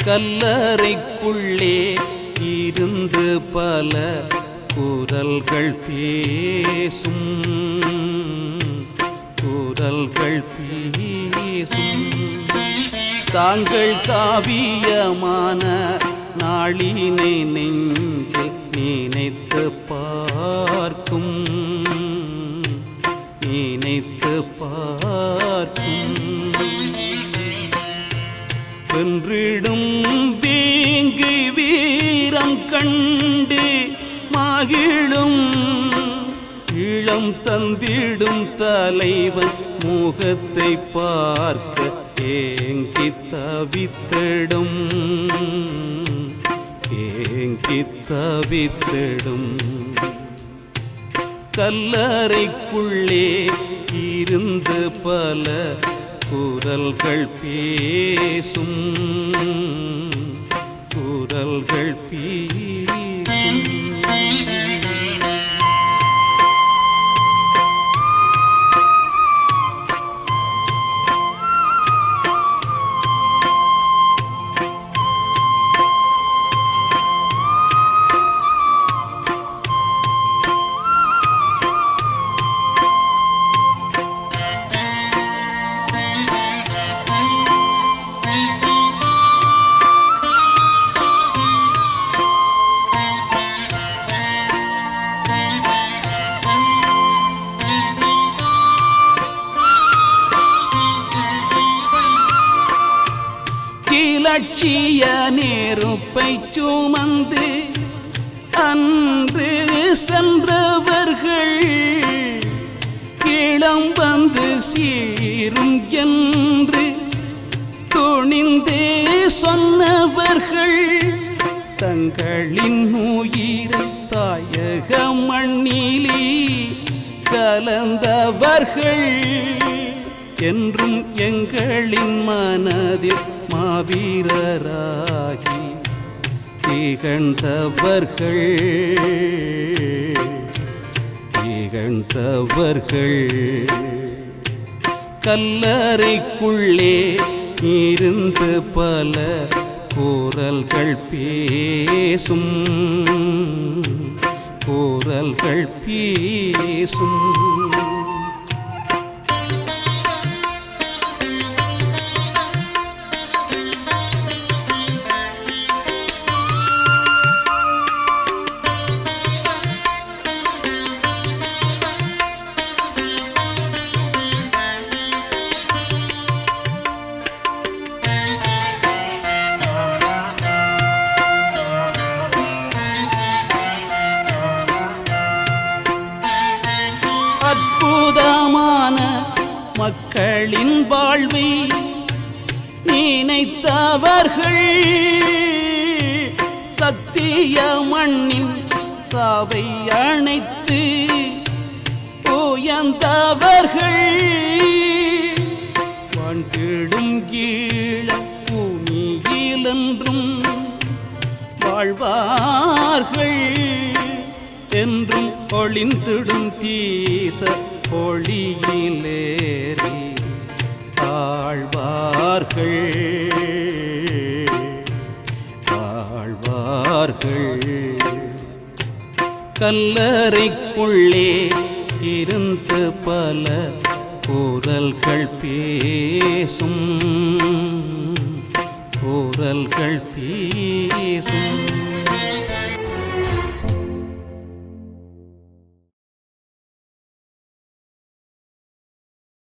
கல்லறைக்குள்ளே இருந்து பல குரல்கள் பேசும் குரல்கள் பேசும் தாங்கள் காவியமான நாளினை நெஞ்சில் நினைத்து பார்க்கும் நினைத்து பார்க்கும் வென்றிடும் வீங்கு வீரம் கண்டு மகிழும் இளம் தந்திடும் தலைவன் முகத்தை பார்க்க ஏங்கி தவித்திடும் ஏங்கி தவித்திடும் கல்லறைக்குள்ளே இருந்து பல குரல்கள் பேசும் குரல்கள் பேசும் இலட்சிய நெருப்பை சுமந்து அன்று சென்றவர்கள் இளம் வந்து சீரும் என்று துணிந்து சொன்னவர்கள் தங்களின் உயிரை தாயக மண்ணிலே கலந்தவர்கள் என்றும் எங்களின் மனதில் மாவீரராகி திகழ்ந்தவர்கள் திகழ்ந்தவர்கள் கல்லறைக்குள்ளே இருந்து பல குரல்கள் பேசும் குரல்கள் பேசும் அற்புதமான மக்களின் வாழ்வை நினைத்தவர்கள் சத்திய மண்ணின் சாவை அணைத்து உயர்ந்தவர்கள் வாழ்ந்திடும் ஈழ பூமியிலென்றும் வாழ்வார்கள் என்றும் ஒளிந்திடும் தீச ஒளியிலேறி ஆழ்வார்கள் ஆழ்வார்கள் கல்லறைக்குள்ளே இருந்து பல குரல்கள் பேசும் குரல்கள் பேசும்